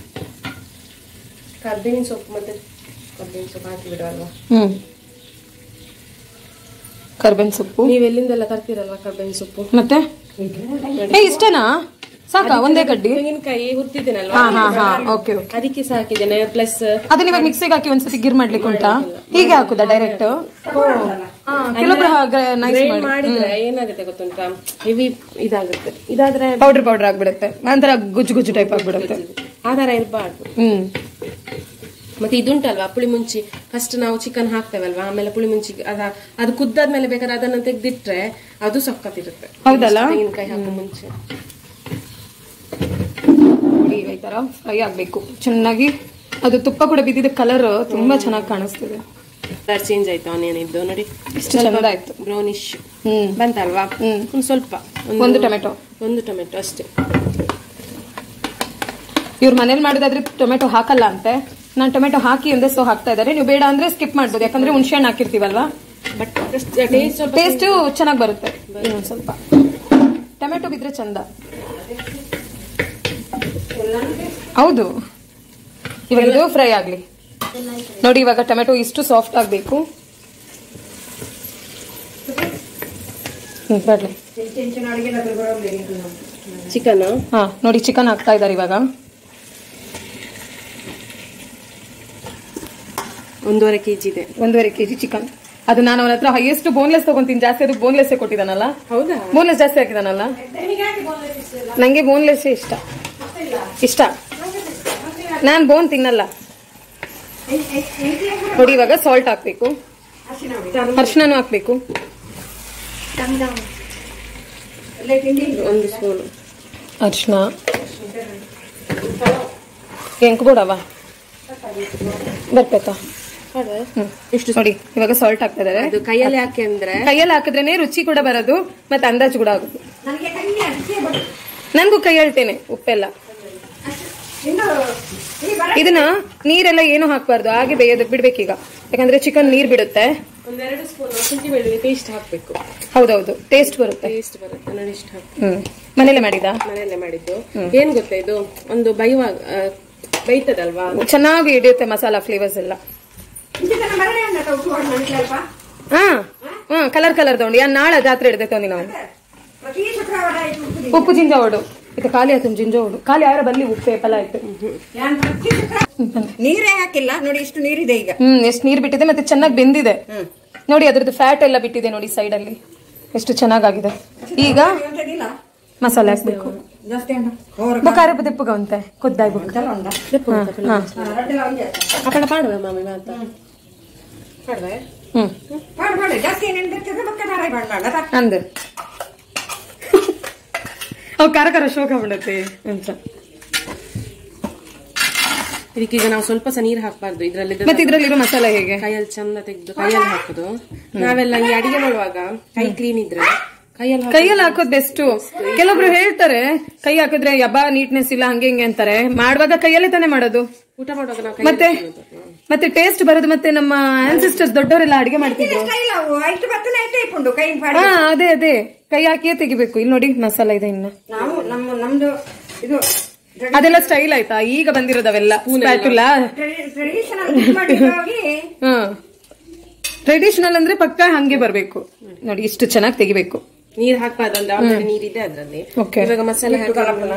ಕರ್ಬೇವಿನ ಸೊಪ್ಪು ಮತ್ತೆ ಕರ್ಬೇವಿನ ಸೊಪ್ಪು ಹಾಕಿ ಬಿಡುವಲ್ವಾ ಹ್ಮ್ ಕರ್ಬೇವಿನ ಸೊಪ್ಪು ನೀವ್ ಎಲ್ಲಿಂದೆಲ್ಲ ತರ್ತೀರಲ್ವಾ ಕರ್ಬೇವಿನ ಸೊಪ್ಪು ಮತ್ತೆ ಏ ಇಷ್ಟೇನಾ ಸಾಕಾ ಒಂದೇ ಕಡ್ಡಿ ತೆಂಗಿನಕಾಯಿ ಹುರ್ತಿದ್ದೇನಲ್ವಾ ಹಾ ಹಾ ಹಾ ಓಕೆ ಓಕೆ ಅದಕ್ಕೆ ಸಹ ಹಾಕಿದ್ದೇನೆ ಪ್ಲಸ್ ಅದನ್ನ ಇವಾಗ ಮಿಕ್ಸಿಗೆ ಹಾಕಿ ಒಂದ್ಸತಿ ಗಿರ್ ಮಾಡ್ಲಿಕ್ಕೆ ಉಂಟಾ ಹೀಗೆ ಹಾಕುದಾ ಡೈರೆಕ್ಟ್ ಕೆಲವೊಬ್ರು ನೈಸ್ ಗ್ರೈಂಡ್ ಮಾಡಿದ್ರೆ ಏನಾಗುತ್ತೆ ಗೊತ್ತುಂಟಾ ಹೆವಿ ಇದಾಗುತ್ತೆ ಇದಾದ್ರೆ ಪೌಡರ್ ಪೌಡರ್ ಆಗ್ಬಿಡುತ್ತೆ ಒಂಥರ ಗುಜ್ಜು ಗುಜ್ಜು ಟೈಪ್ ಆಗ್ಬಿಡುತ್ತೆ ಆ ತರ ಇರಬಾರ್ದು ಹ್ಮ್ ಮತ್ತೆ ಇದುಂಟಲ್ವಾ ಪುಳಿ ಮುಂಚಿ ಫಸ್ಟ್ ನಾವು ಚಿಕನ್ ಹಾಕ್ತೇವಲ್ವಾ ಆಮೇಲೆ ಪುಳಿ ಮುಂಚಿ ಅದ ಅದು ಕುದ್ದಾದ್ಮೇಲೆ ಬೇಕಾದ್ರೆ ಅದನ್ನ ತೆಗ್ದಿಟ್ರೆ ಅದು ಸಖತ್ತಿರುತ್ತೆ ಹೌದಲ್ಲ? ತೆಂಗಿನಕಾಯಿ ಹಾಕೋ ಮುಂಚೆ ನೋಡಿ ಈ ತರ ಫ್ರೈ ಆಗ್ಬೇಕು ಚೆನ್ನಾಗಿ ಅದು ತುಪ್ಪ ಕೂಡ ಬಿದ್ದಿದ್ದ ಕಲರ್ ತುಂಬಾ ಚೆನ್ನಾಗಿ ಕಾಣಿಸ್ತಿದೆ ಕಲರ್ ಚೇಂಜ್ ಆಯ್ತು ಆನಿಯನ್ ಇದ್ದು ನೋಡಿ ಎಷ್ಟು ಚಂದ ಆಯ್ತು ಬ್ರೌನಿಶ್ ಹ್ಮ್ ಬಂತಲ್ವಾ ಹ್ಮ್. ಒಂದು ಸ್ವಲ್ಪ ಒಂದು ಟೊಮೆಟೊ ಒಂದು ಟೊಮೆಟೊ ಅಷ್ಟೇ ಇವ್ರ ಮನೇಲಿ ಮಾಡೋದಾದ್ರೆ ಟೊಮೆಟೊ ಹಾಕಲ್ಲ ಅಂತೆ ನಾನು ಟೊಮೆಟೊ ಹಾಕಿ ಅಂದ್ರೆ ಸೊ ಹಾಕ್ತಾ ಇದ್ದಾರೆ ನೀವು ಬೇಡ ಅಂದ್ರೆ ಸ್ಕಿಪ್ ಮಾಡ್ಬೋದು ಯಾಕಂದ್ರೆ ಹುಣಸೆ ಹಣ್ಣು ಹಾಕಿರ್ತೀವಲ್ವಾ ಬಟ್ ಟೇಸ್ಟ್ ಸ್ವಲ್ಪ ಟೇಸ್ಟ್ ಚೆನ್ನಾಗಿ ಬರುತ್ತೆ ಇನ್ನೊಂದ್ ಸ್ವಲ್ಪ ಟೊಮೆಟೊ ಬಿದ್ರೆ ಚಂದ ಹೌದು ಇವಾಗ ಇದು ಫ್ರೈ ಆಗ್ಲಿ ನೋಡಿ ಇವಾಗ ಟೊಮೆಟೊ ಇಷ್ಟು ಸಾಫ್ಟ್ ಆಗ್ಬೇಕು ಹ್ಮ್, ಬರ್ಲಿ ಚಿಕನ್ ಹಾ ನೋಡಿ ಚಿಕನ್ ಹಾಕ್ತಾ ಇದ್ದಾರೆ ಇವಾಗ ಒಂದೂವರೆ ಕೆಜಿ ಇದೆ ಒಂದೂವರೆ ಕೆಜಿ ಚಿಕನ್ ಅದು ನಾನು ಅವನ ಹತ್ರ ಹೈಯೆಸ್ಟ್ ಬೋನ್ಲೆಸ್ ತಗೊಂತೀನಿ ಜಾಸ್ತಿ ಅದು ಬೋನ್ಲೆಸ್ ಕೊಟ್ಟಿದ್ದಾನಲ್ಲ ಹೌದಾ ಬೋನ್ಲೆಸ್ ಜಾಸ್ತಿ ಹಾಕಿದಾನಲ್ಲ ನಂಗೆ ಬೋನ್ಲೆಸ್ ಇಷ್ಟ ಇಷ್ಟ ನಾನ್ ಬೋನ್ ತಿನ್ನಲ್ಲ ನೋಡಿ ಇವಾಗ ಸಾಲ್ಟ್ ಹಾಕ್ಬೇಕು ಅರ್ಶಿನೂ ಹಾಕ್ಬೇಕು ಒಂದು ಸ್ಪೂನ್ ಅರ್ಶಿನ ಎಂಕು ಬಿಡವ ಬರ್ಬೇಕಾ ಹ್ಮ್ ಇಷ್ಟು ನೋಡಿ ಇವಾಗ ಸಾಲ್ಟ್ ಹಾಕ್ತಾ ಇದಾರೆ ಅದು ಕೈಯಲ್ಲಿ ಹಾಕಿ ಅಂದ್ರೆ ಕೈಯಲ್ಲಿ ಹಾಕಿದ್ರೇನೆ ರುಚಿ ಕೂಡ ಬರೋದು ಮತ್ತೆ ಅಂದಾಜು ಕೂಡ ಆಗುದು ನನ್ಗೂ ಕೈ ಹೇಳ್ತೇನೆ ಉಪ್ಪೆಲ್ಲ ಇದನ್ನ ನೀರೆಲ್ಲ ಏನು ಹಾಕ್ಬಾರ್ದು ಹಾಗೆ ಬೇಯೋದಕ್ ಬಿಡ್ಬೇಕೀಗ ಯಾಕಂದ್ರೆ ಚಿಕನ್ ನೀರ್ ಬಿಡುತ್ತೆ ಒಂದೆರಡು ಸ್ಪೂನ್ ಶುಂಠಿ ಬೆಳ್ಳುಳ್ಳಿ ಪೇಸ್ಟ್ ಹಾಕ್ಬೇಕು ಹೌದೌದು ಟೇಸ್ಟ್ ಬರುತ್ತೆ ಪೇಸ್ಟ್ ಬರುತ್ತೆ ನೋಡಿ ಇಷ್ಟು ಹಾಕಿ ಹ್ಮ್ ಮನೇಲೆ ಮಾಡಿದ ಮನೆಯಲ್ಲೇ ಮಾಡಿದ್ದು ಏನ್ ಗೊತ್ತಾ ಇದು ಒಂದು ಬೈಯುವಾಗ ಆ, ಬೈತದಲ್ವಾ ಚೆನ್ನಾಗಿ ಹಿಡಿಯುತ್ತೆ ಮಸಾಲಾ ಫ್ಲೇವರ್ಸ್ ಎಲ್ಲ ಹಾ ಹಾ ಕಲರ್ ಕಲರ್ ತಗೊಂಡು ಯಾ ನಾಳೆ ಜಾತ್ರೆ ಹಿಡ್ದೆ ತೊಂದಿ ನಾವು ಪ್ರತಿ ಶುಕ್ರವಾರ ಆಯ್ತು ಉಪ್ಪು ದಿನ. ಉಪ್ಪು ಜಿಂಜ ಓಡು ಇದು ಖಾಲಿ ಆಯ್ತು ಜಿಂಜ ಓಡು ಖಾಲಿ ಯಾರ ಬಲ್ಲಿ ಉಪ್ಪು ಫಲ ಆಯ್ತು ನಾನ್ ಪ್ರತಿ ಶುಕ್ರವಾರ ನೀರೇ ಹಾಕಿಲ್ಲ ನೋಡಿ ಇಷ್ಟು ನೀರಿದೆ ಈಗ ಹ್ಮ್ ಎಷ್ಟು ನೀರ್ ಬಿಟ್ಟಿದೆ ಮತ್ತೆ ಚೆನ್ನಾಗಿ ಬೆಂದಿದೆ ನೋಡಿ ಅದ್ರದ್ದು ಫ್ಯಾಟ್ ಎಲ್ಲ ಬಿಟ್ಟಿದೆ ನೋಡಿ ಸೈಡ್ ಅಲ್ಲಿ ಎಷ್ಟು ಚೆನ್ನಾಗಾಗಿದೆ ಈಗ ಇವತ್ತದಿಲ್ಲ ಮಸಾಲೆ ಹಾಕ್ಬೇಕು ಜಾಸ್ತಿ ಉಂಟು ಓರ್ ಬುಕಾರ ದಿಪ್ಪುಗ ಅಂತೆ ಕೊದ್ದಾಯ್ಬು ಅಂತೆಲ್ಲ ಉಂಟ ಹಾ ರೊಟ್ಟಿಲ ಒಂದೇ ಅಪ್ಪಣ ಪಾಡುವ ಮಾಮಿ ಅಂತ ಪಾಡುವೆ ಹ್ಮ್ ಮಾಡು ಮಾಡು ಜಾಸ್ತಿ ಏನೇನು ಬರ್ತಿದ್ರೆ ಬಕ್ಕ ನಾರಾಯ ಮಾಡ ಮಾಡ ಅಂದೆ ಅವ್ ಖಾರ ಖಾರ ಶೋಕ ಬಿಡತ್ತೆ ಅಂತ ಇದಕ್ಕೀಗ ನಾವು ಸ್ವಲ್ಪ ಸಹ ನೀರು ಹಾಕ್ಬಾರ್ದು ಇದ್ರಲ್ಲಿ ಮತ್ತೆ ಇದ್ರಲ್ಲಿರೋ ಮಸಾಲೆ ಹೇಗೆ ಕೈಯಲ್ಲಿ ಚಂದ ತೆಗೆದು ಕೈಯಲ್ಲಿ ಹಾಕುದು ನಾವೆಲ್ಲ ಈ ಅಡಿಗೆ ಮಾಡುವಾಗ ಕೈ ಕ್ಲೀನ್ ಇದ್ರೆ ಕೈಯಲ್ಲಿ ಹಾಕಿ ಕೈಯಲ್ಲಿ ಹಾಕೋದ್ ಬೆಸ್ಟ್ ಕೆಲವೊಬ್ರು ಹೇಳ್ತಾರೆ ಕೈ ಹಾಕಿದ್ರೆ ಯಬ್ಬಾ ನೀಟ್ನೆಸ್ ಇಲ್ಲ ಹಂಗೆ ಹಿಂಗೆ ಅಂತಾರೆ ಮಾಡುವಾಗ ಕೈಯಲ್ಲೇ ತಾನೇ ಮಾಡೋದು ಊಟ ಮಾಡುವಾಗ ನಾವು ಕೈ ಮತ್ತೆ ಮತ್ತೆ ಟೇಸ್ಟ್ ಬರೋದು ಮತ್ತೆ ನಮ್ಮ ಆನ್ಸಿಸ್ಟರ್ಸ್ ದೊಡ್ಡವರೆಲ್ಲ ಅಡಿಗೆ ಮಾಡ್ತಿದ್ರು ಕೈಲ ಐದು ಬತ್ತನ ಐತೆ ಇಪ್ಪುಂಡು ಕೈ ಪಾಡಿ ಹಾ ಅದೇ ಅದೇ ಕೈ ಹಾಕಿಯೇ ತೆಗಿಬೇಕು ಇಲ್ಲಿ ನೋಡಿ ಮಸಾಲ ಇದೆ ಇನ್ನ ನಾವು ನಮ್ಮ ನಮ್ದು ಇದು ಅದೆಲ್ಲ ಸ್ಟೈಲ್ ಆಯ್ತಾ ಈಗ ಬಂದಿರೋದವೆಲ್ಲ ಸ್ಪ್ಯಾಟುಲಾ ಟ್ರೆಡಿಷನಲ್ ಮಾಡಿರೋಗಿ ಹಾ ಟ್ರೆಡಿಷನಲ್ ಅಂದ್ರೆ ಪಕ್ಕ ಹಂಗೆ ಬರ್ಬೇಕು ನೋಡಿ ಇಷ್ಟು ಚೆನ್ನಾಗಿ ತೆಗಿಬೇಕು ನೀರ್ ಹಾಕ್ಬಾರ್ದಂದ್ರೆ ಆಲ್ರೆಡಿ ನೀರಿದೆ ಅದ್ರಲ್ಲಿ Okay. ಇವಾಗ ಮಸಾಲೆ ಹಾಕಿ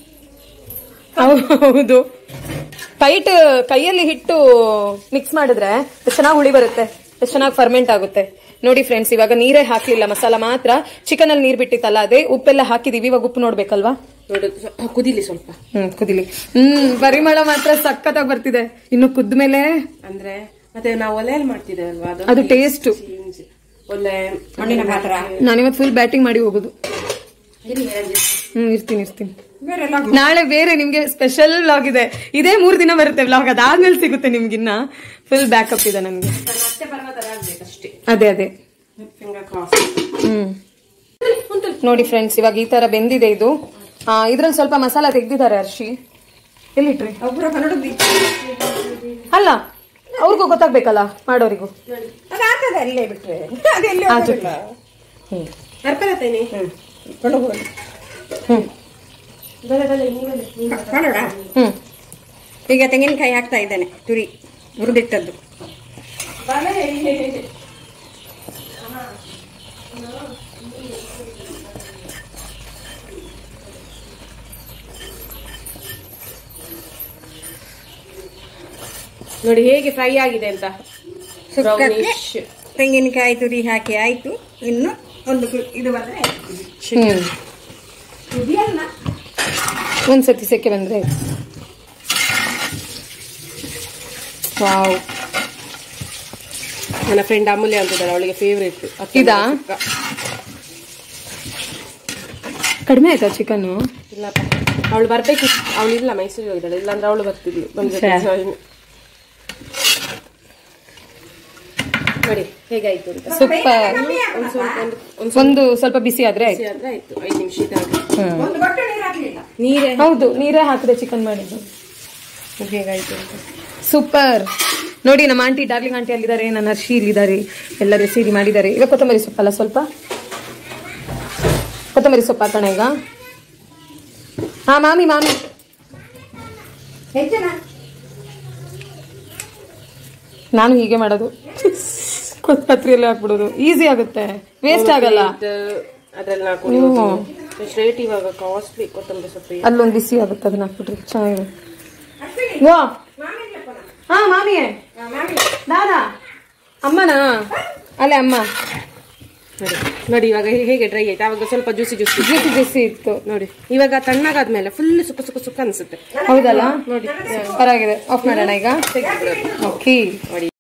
ಹೌದು ಟೈಟ್ ಕೈಯಲ್ಲಿ ಹಿಟ್ಟು ಮಿಕ್ಸ್ ಮಾಡಿದ್ರೆ ಎಷ್ಟು ಚೆನ್ನಾಗಿ ಹುಳಿ ಬರುತ್ತೆ ಎಷ್ಟು ಚೆನ್ನಾಗಿ ಫರ್ಮೆಂಟ್ ಆಗುತ್ತೆ ನೋಡಿ ಫ್ರೆಂಡ್ಸ್ ಇವಾಗ ನೀರೇ ಹಾಕ್ಲಿಲ್ಲ ಮಸಾಲ ಮಾತ್ರ ಚಿಕನ್ ಅಲ್ಲಿ ನೀರ್ ಬಿಟ್ಟಿತ್ತಲ್ಲ ಅದೇ ಉಪ್ಪೆಲ್ಲ ಹಾಕಿದೀವಿ ಇವಾಗ ಉಪ್ಪು ನೋಡ್ಬೇಕಲ್ವಾ ನೋಡು ಸ್ವ- ಕುದಿಲಿ ಸ್ವಲ್ಪ ಹ್ಮ್ ಕುದಿಲಿ ಹ್ಮ್ ಪರಿಮಳ ಮಾತ್ರ ಸಖತ್ತಾಗಿ ಬರ್ತಿದೆ ಇನ್ನು ಕುದ್ದ ಮೇಲೆ ಅಂದ್ರೆ ಮತ್ತೆ ನಾವು ಒಲೆಯಲ್ಲಿ ಮಾಡ್ತಿದ್ದೇವಲ್ವಾ ಅದು ಅದು ಟೇಸ್ಟ್ change. ಒಲೆ ಮಣ್ಣಿನ ಪಾತ್ರ ನಾನಿವತ್ತು ಫುಲ್ ಬ್ಯಾಟಿಂಗ್ ಮಾಡಿ ಹೋಗುದು ಇರಿ, ಇರಿ. ಹ್ಮ್ ಇರ್ತೀನಿ ಇರ್ತೀನಿ ಬೇರೆ ಎಲ್ಲ ನಾಳೆ ಬೇರೆ ನಿಮ್ಗೆ ಸ್ಪೆಷಲ್ ವ್ಲಾಗ್ ಇದೆ ಇದೇ ಮೂರ್ ದಿನ ಬರುತ್ತೆ ವ್ಲಾಗ್ ಅದಾದ್ಮೇಲೆ ಸಿಗುತ್ತೆ ನಿಮ್ಗಿನ್ನ ಫುಲ್ ಬ್ಯಾಕಪ್ ಇದೆ ನನ್ಗೆ ಮತ್ತೆ ಪರ್ವತ ಆಗ್ಬೇಕಷ್ಟೇ ಅದೇ ಅದೇ ಫಿಂಗರ್ ಕ್ರಾಸ್ ಹ್ಮ್ ನೋಡಿ ಫ್ರೆಂಡ್ಸ್ ಇವಾಗ ಈ ತರ ಬೆಂದಿದೆ ಇದು ಆ, ಇದ್ರಲ್ಲಿ ಸ್ವಲ್ಪ ಮಸಾಲ ತೆಗ್ದಿದ್ದಾರೆ ಅರ್ಶಿ ಎಲ್ಲಿಟ್ರಿ ಒಬ್ಬರ ಕನ್ನಡ ಅಲ್ಲ ಅವ್ರಿಗೂ ಗೊತ್ತಾಗ್ಬೇಕಲ್ಲ ಮಾಡೋರಿಗೂ ಅದಾಗ್ತದೆ ಅಲ್ಲೇ ಬಿಟ್ರೆ ಅದೆಲ್ಲಿ ಆಚೆ. ಹೋಗೋದಿಲ್ಲ. ಹ್ಮ್ ಬರ್ಪರತ್ತೇನೆ ಹ್ಮ್ ಕೊಂಡು ಹೋಗೋದು ಹ್ಮ್ ಕನ್ನಡ ಹ್ಮ್ ಈಗ ತೆಂಗಿನಕಾಯಿ ಹಾಕ್ತಾ ಇದ್ದೇನೆ ತುರಿ ಹುರಿದಿಟ್ಟದ್ದು ನೋಡಿ ಹೇಗೆ ಫ್ರೈ ಆಗಿದೆ ಅಂತ ಸುಕ್ಕಕ್ಕೆ Brownish. ತೆಂಗಿನಕಾಯಿ ತುರಿ ಹಾಕಿ ಆಯ್ತು ಇನ್ನು ಒಂದು ಕು- ಇದು ಬಂದ್ರೆ ಆಯ್ತು. ಹ್ಮ್ ಕುದಿಯಲ್ಲ ಒಂದ್ಸತಿ ಸೆಕೆ ಬಂದ್ರೆ ವಾವ್ ನನ್ನ ಫ್ರೆಂಡ್ ಅಮೂಲ್ಯ ಅಂತಿದ್ದಾಳೆ ಅವಳಿಗೆ ಫೇವ್ರೇಟ್ ಇದಾ? ಕಡಿಮೆ ಆಯ್ತಾ ಚಿಕನ್ ಇಲ್ಲಪ್ಪ ಅವಳು ಬರ್ಬೇಕು ಅವಳು ಇಲ್ಲ ಮೈಸೂರಿಗೆ ಹೋಗಿದ್ದಾಳೆ ಇಲ್ಲಾಂದ್ರೆ ಅವಳು ಬರ್ತಿದ್ಲು ಬಂದ್ರೆ ಛೆ. ನೋಡಿ ಹೇಗಾಯ್ತು ಅಂತ ಸೂಪರ್ ಒಂದ್ ಸ್ವಲ್ಪ ಒಂದು ಒಂದ್ ಒಂದು ಸ್ವಲ್ಪ ಬಿಸಿ ಆದ್ರೆ ಆಯ್ತು ಆದ್ರೆ ಆಯ್ತು ಐದು ನಿಮಿಷ ಇದಾಗಿ ಹ್ಮ್. ಒಂದು ಬಟ್ಟೆ ನೀರು ಹಾಕ್ಲಿಲ್ಲ ನೀರೇ ಹೌದು ನೀರೇ ಹಾಕಿದೆ ಚಿಕನ್ ಮಾಡಿದ್ದು ಹೇಗಾಯ್ತು ಅಂತ ಸೂಪರ್ ನೋಡಿ ನಮ್ಮ ಆಂಟಿ ಡಾರ್ಲಿಂಗ್ ಆಂಟಿ ಅಲ್ಲಿದ್ದಾರೆ ನನ್ನ ಹರ್ಷಿ ಇಲ್ಲಿದ್ದಾರೆ ಎಲ್ಲರೂ ಸೇರಿ ಮಾಡಿದ್ದಾರೆ ಈಗ ಕೊತ್ತಂಬರಿ ಸೊಪ್ಪಲ್ಲ ಸ್ವಲ್ಪ ಕೊತ್ತಂಬರಿ ಸೊಪ್ಪು ಹಾಕೋಣ ಈಗ ಹಾ ಮಾಮಿ ಮಾಮಿ ಹೆಚ್ಚನ ನಾನು ಹೀಗೆ ಮಾಡೋದು ಕೊತ್ತಪತ್ರಿಯಲ್ಲಿ ಹಾಕ್ಬಿಡೋದು ಈಸಿ ಆಗುತ್ತೆ ವೇಸ್ಟ್ ಆಗಲ್ಲ ಅದ್ರಲ್ಲಿ ನಾಲ್ಕು ಕುಡಿಯೋದು ರೇಟ್ ಇವಾಗ ಕಾಸ್ಟ್ಲಿ ಕೊತ್ತಂಬರಿ ಸೊಪ್ಪು ಅಲ್ಲೊಂದು ಬಿಸಿ ಆಗುತ್ತೆ ಅದನ್ನ ಹಾಕ್ಬಿಟ್ರಿ ಚೆನ್ನಾಗಿದೆ ವಾ ಹಾ ಮಾಮಿಯೇ ದಾದಾ ಅಮ್ಮನಾ ಅಲ್ಲೇ ಅಮ್ಮ ನೋಡಿ ನೋಡಿ ಇವಾಗ ಹೇ- ಹೇಗೆ ಡ್ರೈ ಆಯ್ತು ಆವಾಗ ಸ್ವಲ್ಪ ಜ್ಯೂಸಿ ಜ್ಯೂಸಿ ಬಿಸಿ ಬಿಸಿ ಇತ್ತು ನೋಡಿ ಇವಾಗ ತಣ್ಣಗಾದ್ಮೇಲೆ ಫುಲ್ ಸುಕ್ಕ ಸುಕ್ಕ ಸುಕ್ಕ ಅನ್ಸುತ್ತೆ ಹೌದಲ್ಲ ನೋಡಿ ಪರವಾಗಿದೆ ಆಫ್ ಮಾಡೋಣ ಈಗ ಓಕೆ ನೋಡಿ